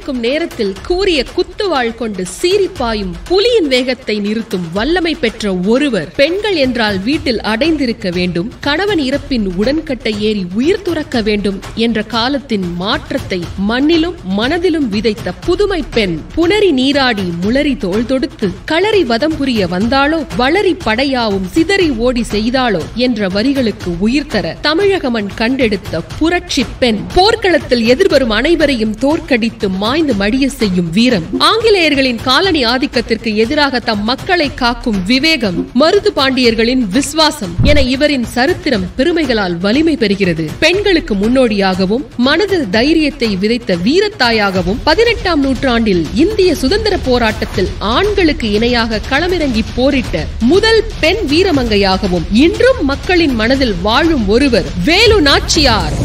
இருக்கும் நேரத்தில் கூறிய குத்துவாள் கொண்டு சீரிப்பாயும் புலியின் வேகத்தை நிறுத்தும் வல்லமை பெற்ற ஒருவர் பெண்கள் என்றால் வீட்டில் அடைந்திருக்க வேண்டும் கணவன் இறப்பின் உடன்கட்டை ஏறி உயிர் துறக்க வேண்டும் என்ற காலத்தின் மாற்றத்தை மண்ணிலும் மனதிலும் விதைத்த புதுமை பெண் புனரி நீராடி முளரி தோள் தொடுத்து களரி வதம் புரிய வந்தாளோ வளரி படையாவும் சிதறி ஓடி செய்தாளோ என்ற வரிகளுக்கு உயிர் தர தமிழக மண் கண்டெடுத்த புரட்சி பெண் போர்க்களத்தில் எதிர்வரும் அனைவரையும் தோற்கடித்து மாய்ந்து மடிய செய்யும் வீரம் ஆங்கிலேயர்களின் காலனி ஆதிக்கத்திற்கு எதிராக தம் மக்களை காக்கும் விவேகம் மருது பாண்டியர்களின் விசுவாசம் என இவரின் சரித்திரம் பெருமைகளால் வலிமை பெறுகிறது பெண்களுக்கு முன்னோடியாகவும் மனதில் தைரியத்தை விதைத்த வீரத்தாயாகவும் பதினெட்டாம் நூற்றாண்டில் இந்திய சுதந்திர போராட்டத்தில் ஆண்களுக்கு இணையாக களமிறங்கி போரிட்ட முதல் பெண் வீரமங்கையாகவும் இன்றும் மக்களின் மனதில் வாழும் ஒருவர் வேலு நாச்சியார்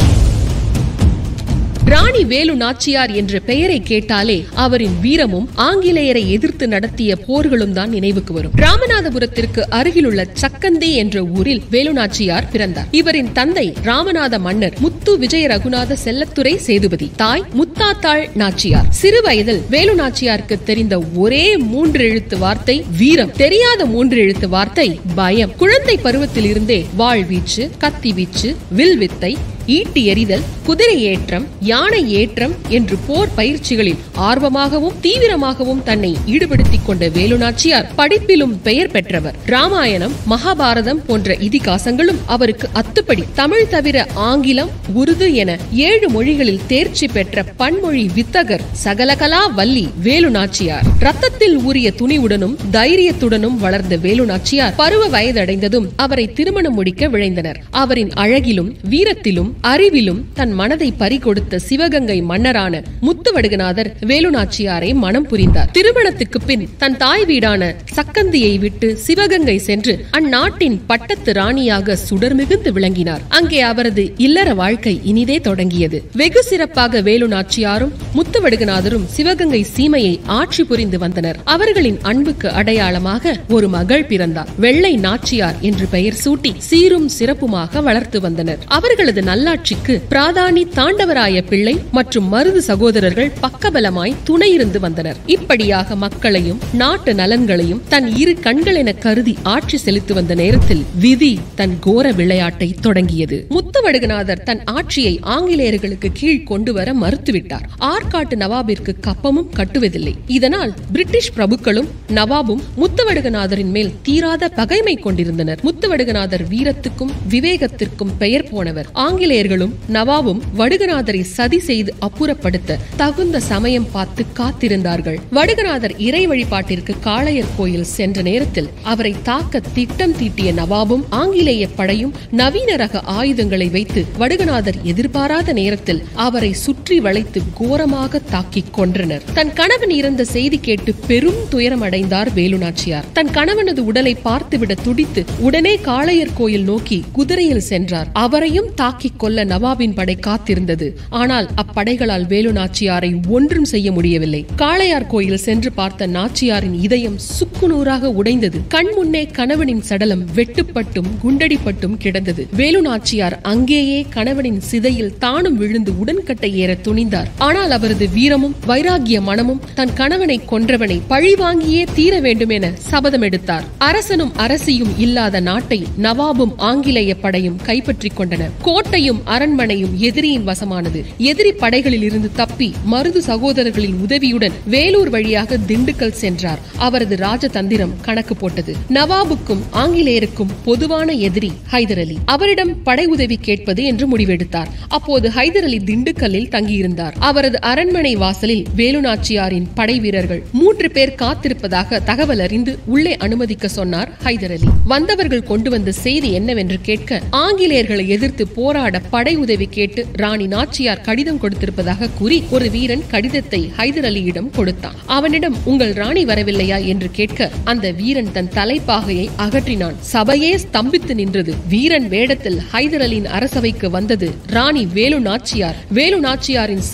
ராணி வேலு நாச்சியார் என்ற பெயரை கேட்டாலே அவரின் வீரமும் ஆங்கிலேயரை எதிர்த்து நடத்திய போர்களும் தான் நினைவுக்கு வரும் ராமநாதபுரத்திற்கு அருகிலுள்ள சக்கந்தி என்ற ஊரில் வேலு நாச்சியார் பிறந்தார் இவரின் தந்தை ராமநாத மன்னர் முத்து விஜய ரகுநாத செல்லத்துறை சேதுபதி தாய் முத்தாத்தாள் நாச்சியார் சிறு வயதில் வேலு நாச்சியாருக்கு தெரிந்த ஒரே மூன்று எழுத்து வார்த்தை வீரம் தெரியாத மூன்று எழுத்து வார்த்தை பயம் குழந்தை பருவத்தில் இருந்தே வாழ்வீச்சு கத்தி வீச்சு வில் வித்தை ஈட்டி எறிதல் குதிரை ஏற்றம் யானை ஏற்றம் என்று போர் பயிற்சிகளில் ஆர்வமாகவும் தீவிரமாகவும் தன்னை ஈடுபடுத்திக் கொண்ட வேலுநாச்சியார் படிப்பிலும் பெயர் பெற்றவர் ராமாயணம் மகாபாரதம் போன்ற இதிகாசங்களும் அவருக்கு அத்துப்படி தமிழ் தவிர ஆங்கிலம் உருது என ஏழு மொழிகளில் தேர்ச்சி பெற்ற பன்மொழி வித்தகர் சகலகலா வள்ளி வேலுநாச்சியார் ரத்தத்தில் ஊறிய துணிவுடனும் தைரியத்துடனும் வளர்ந்த வேலுநாச்சியார் பருவ வயதடைந்ததும் அவரை திருமணம் முடிக்க விழைந்தனர் அவரின் அழகிலும் வீரத்திலும் அறிவிலும் தன் மனதை பறிகொடுத்த சிவகங்கை மன்னரான முத்துவடுகநாதர் வேலுநாச்சியாரை மனம் புரிந்தார் திருமணத்துக்கு பின் தன் தாய் வீடான சக்கந்தியை விட்டு சிவகங்கை சென்று அந்நாட்டின் பட்டத்து ராணியாக சுடர் மிகுந்து விளங்கினார் அங்கே அவரது இல்லற வாழ்க்கை இனிதே தொடங்கியது வெகு சிறப்பாக வேலுநாச்சியாரும் முத்துவடுகநாதரும் சிவகங்கை சீமையை ஆட்சி புரிந்து வந்தனர் அவர்களின் அன்புக்கு அடையாளமாக ஒரு மகள் பிறந்தார் வெள்ளை நாச்சியார் என்று பெயர் சூட்டி சீரும் சிறப்புமாக வளர்த்து வந்தனர் அவர்களது நல்லாட்சிக்கு பிராதானி தாண்டவராய பிள்ளை மற்றும் மருது சகோதரர்கள் பக்கபலமாய் துணையிருந்து வந்தனர் இப்படியாக மக்களையும் நாட்டு நலன்களையும் தன் இரு கண்களென கருதி ஆட்சி செலுத்தி வந்த நேரத்தில் விதி தன் கோர விளையாட்டை தொடங்கியது முத்துவடுகநாதர் தன் ஆட்சியை ஆங்கிலேயர்களுக்கு கீழ் கொண்டு வர மறுத்துவிட்டார் ஆற்காட்டு நவாபிற்கு கப்பமும் கட்டுவதில்லை இதனால் பிரிட்டிஷ் பிரபுக்களும் நவாபும் முத்துவடுகநாதரின் மேல் தீராத பகைமை கொண்டிருந்தனர் முத்துவடுகநாதர் வீரத்துக்கும் விவேகத்திற்கும் பெயர் போனவர் ஆங்கிலேயர்களும் நவாபும் வடுகநாதரை சதி செய்து அப்புறப்படுத்த தகுந்த சமயம் பார்த்து காத்திருந்தார்கள் வடுகநாதர் இறை வழிபாட்டிற்கு காளையர் கோயில் சென்ற நேரத்தில் அவரை தாக்க திட்டம் தீட்டிய நவாபும் ஆங்கிலேய படையும் நவீன ரக ஆயுதங்களை வைத்து வடுகநாதர் எதிர்பாராத நேரத்தில் அவரை சுற்றி வளைத்து கோரமாக தாக்கிக் கொன்றனர் தன் கணவன் இறந்த செய்தி கேட்டு பெரும் துயரம் அடைந்தார் வேலுநாச்சியார் தன் கணவனது உடலை பார்த்துவிட துடித்து உடனே காளையர் கோயில் நோக்கி குதிரையில் சென்றார் அவரையும் தாக்கிக் கொல்ல நவாபின் படை காத்திருந்தது ஆனால் அப்படைகளால் வேலு நாச்சியாரை ஒன்றும் செய்ய முடியவில்லை காளையார் கோயில் சென்று பார்த்த நாச்சியாரின் இதயம் சுக்குநூறாக உடைந்தது கண் முன்னே கணவனின் சடலம் வெட்டுப்பட்டும் குண்டடிப்பட்டும் கிடந்தது வேலு நாச்சியார் அங்கேயே கணவனின் சிதையில் தானும் விழுந்து உடன்கட்டை ஏற துணிந்தார் ஆனால் அவரது வீரமும் வைராகிய மனமும் தன் கணவனை கொன்றவனை பழி வாங்கியே தீர வேண்டும் என சபதம் எடுத்தார் அரசனும் அரசியும் இல்லாத நாட்டை நவாபும் ஆங்கிலேய படையும் கைப்பற்றிக் கொண்டனர் கோட்டையும் அரண்மனையும் எதிரியின் வசமானது எதிரி படைகளில் இருந்து தப்பி மருது சகோதரர்களின் உதவியுடன் வேலூர் வழியாக திண்டுக்கல் சென்றார் அவரது ராஜதந்திரம் கணக்கு போட்டது நவாபுக்கும் ஆங்கிலேயருக்கும் பொதுவான எதிரி ஹைதர் அலி அவரிடம் படை உதவி கேட்பது என்று முடிவெடுத்தார் அப்போது ஹைதர் அலி திண்டுக்கல்லில் தங்கியிருந்தார் அவரது அரண்மனை வாசலில் வேலுநாச்சியாரின் படை வீரர்கள் மூன்று பேர் காத்திருப்பதாக தகவல் அறிந்து உள்ளே அனுமதிக்க சொன்னார் ஹைதர் அலி வந்தவர்கள் கொண்டு வந்த செய்தி என்னவென்று கேட்க ஆங்கிலேயர்களை எதிர்த்து போராட படை உதவி கேட்டு ராணி நாச்சியார் கடிதம் கொடுத்திருப்பதாக கூறி ஒரு வீரன் கடிதத்தை ஹைதர் அலியிடம் கொடுத்தான் அவனிடம் உங்கள் ராணி வரவில்லையா என்று கேட்க அந்த வீரன் தன் தலைப்பாகையை அகற்றினான் சபையே ஸ்தம்பித்து நின்றது வீரன் வேடத்தில் ஹைதர் அலியின் அரசவைக்கு வந்தது ராணி வேலு நாச்சியார் வேலு நாச்சியாரின்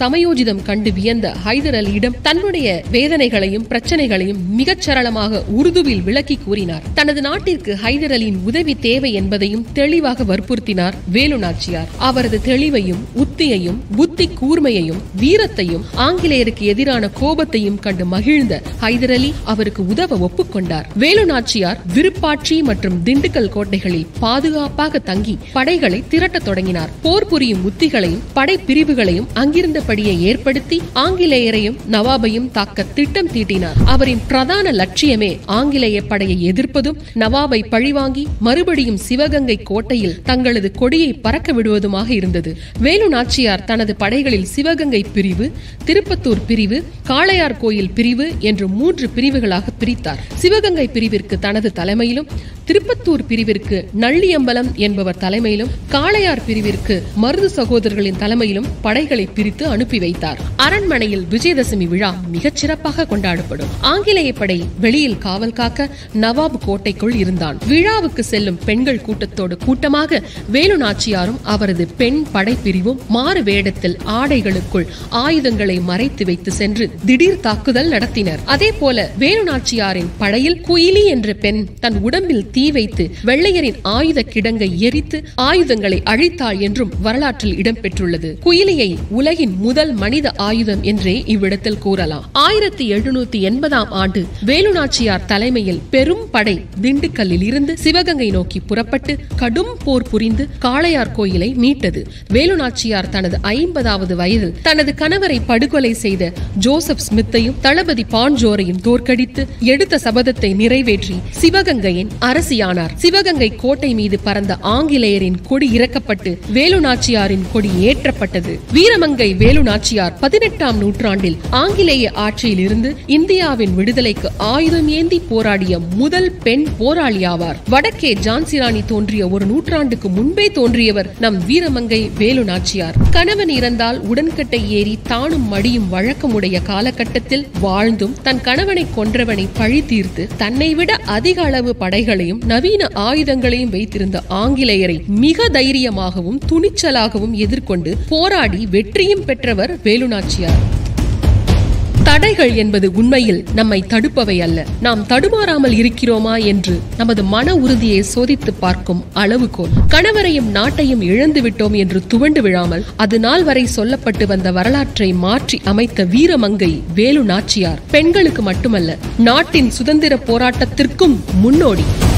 சமயோஜிதம் கண்டு வியந்த ஹைதர் அலியிடம் தன்னுடைய வேதனைகளையும் பிரச்சனைகளையும் மிகச் சரளமாக உருதுவில் விளக்கி கூறினார் தனது நாட்டிற்கு ஹைதர் அலியின் உதவி தேவை என்பதையும் தெளிவாக வற்புறுத்தினார் வேலு நாச்சியார் அவரது தெளிவையும் உத்தியையும் புத்தி கூர்மையையும் வீரத்தையும் ஆங்கிலேயருக்கு எதிரான கோபத்தையும் கண்டு மகிழ்ந்த ஹைதர் அலி அவருக்கு உதவ ஒப்புக்கொண்டார் வேலு நாச்சியார் விருப்பாட்சி மற்றும் திண்டுக்கல் கோட்டைகளில் பாதுகாப்பாக தங்கி படைகளை திரட்டத் தொடங்கினார் போர் புரியும் உத்திகளையும் படை பிரிவுகளையும் அங்கிருந்தபடியே ஏற்படுத்தி ஆங்கிலேயரையும் நவாபையும் தாக்க திட்டம் தீட்டினார் அவரின் பிரதான லட்சியமே ஆங்கிலேய படையை எதிர்ப்பதும் நவாபை பழிவாங்கி மறுபடியும் சிவகங்கை கோட்டையில் தங்களது கொடியை பறக்க விடுவதுமாக இருந்தது வேலு நாச்சியார் தனது படைகளில் சிவகங்கை பிரிவு திருப்பத்தூர் பிரிவு காளையார் கோயில் பிரிவு என்று மூன்று பிரிவுகளாக பிரித்தார் சிவகங்கை பிரிவிற்கு தனது தலைமையிலும் திருப்பத்தூர் பிரிவிற்கு நள்ளியம்பலம் என்பவர் தலைமையிலும் காளையார் பிரிவிற்கு மருது சகோதரர்களின் தலைமையிலும் படைகளை பிரித்து அனுப்பி வைத்தார் அரண்மனையில் விஜயதசமி விழா மிகச் சிறப்பாக கொண்டாடப்படும் ஆங்கிலேய படை வெளியில் காவல் காக்க நவாப் கோட்டைக்குள் இருந்தான் விழாவுக்கு செல்லும் பெண்கள் கூட்டத்தோடு கூட்டமாக வேலு நாச்சியாரும் அவரது பெண் படைப்பிரிவும் மாறு வேடத்தில் ஆடைகளுக்குள் ஆயுதங்களை மறைத்து வைத்து சென்று திடீர் தாக்குதல் நடத்தினர் அதே போல வேலு நாச்சியாரின் படையில் குயிலி என்ற பெண் தன் உடம்பில் தீ வைத்து வெள்ளையரின் ஆயுத கிடங்கை எரித்து ஆயுதங்களை அழித்தாள் என்றும் வரலாற்றில் இடம்பெற்றுள்ளது குயிலியை உலகின் முதல் மனித ஆயுதம் என்றே இவ்விடத்தில் கூறலாம் ஆயிரத்தி எழுநூத்தி எண்பதாம் ஆண்டு வேலுநாச்சியார் தலைமையில் பெரும் படை திண்டுக்கல்லில் இருந்து சிவகங்கை நோக்கி புறப்பட்டு கடும் போர் புரிந்து காளையார் கோயிலை மீட்டது வேலுநாச்சியார் தனது ஐம்பதாவது வயதில் தனது கணவரை படுகொலை செய்த ஜோசப் ஸ்மித்தையும் தளபதி பான்ஜோரையும் தோற்கடித்து எடுத்த சபதத்தை நிறைவேற்றி சிவகங்கையின் அரசியானார் சிவகங்கை கோட்டை மீது பறந்த ஆங்கிலேயரின் கொடி இறக்கப்பட்டு வேலுநாச்சியாரின் கொடி ஏற்றப்பட்டது வீரமங்கை வேலுநாச்சியார் பதினெட்டாம் நூற்றாண்டில் ஆங்கிலேய ஆட்சியில் இருந்து இந்தியாவின் விடுதலைக்கு ஆயுதம் ஏந்தி போராடிய முதல் பெண் போராளி ஆவார் வடக்கே ஜான்சிராணி தோன்றிய ஒரு நூற்றாண்டுக்கு முன்பே தோன்றியவர் நம் வீரமங்கை வேலு நாச்சியார் கணவன் இறந்தால் உடன்கட்டை ஏறி தானும் மடியும் வழக்கமுடைய காலகட்டத்தில் வாழ்ந்தும் தன் கணவனை கொன்றவனை பழி தீர்த்து தன்னை விட அதிக அளவு படைகளையும் நவீன ஆயுதங்களையும் வைத்திருந்த ஆங்கிலேயரை மிக தைரியமாகவும் துணிச்சலாகவும் எதிர்கொண்டு போராடி வெற்றியும் பெற்றவர் வேலுநாச்சியார் தடைகள் என்பது உண்மையில் நம்மை தடுப்பவை அல்ல நாம் தடுமாறாமல் இருக்கிறோமா என்று நமது மன உறுதியை சோதித்து பார்க்கும் அளவுகோல் கணவரையும் நாட்டையும் இழந்து விட்டோம் என்று துவண்டு விழாமல் அது நாள் வரை சொல்லப்பட்டு வந்த வரலாற்றை மாற்றி அமைத்த வீரமங்கை வேலு நாச்சியார் பெண்களுக்கு மட்டுமல்ல நாட்டின் சுதந்திர போராட்டத்திற்கும் முன்னோடி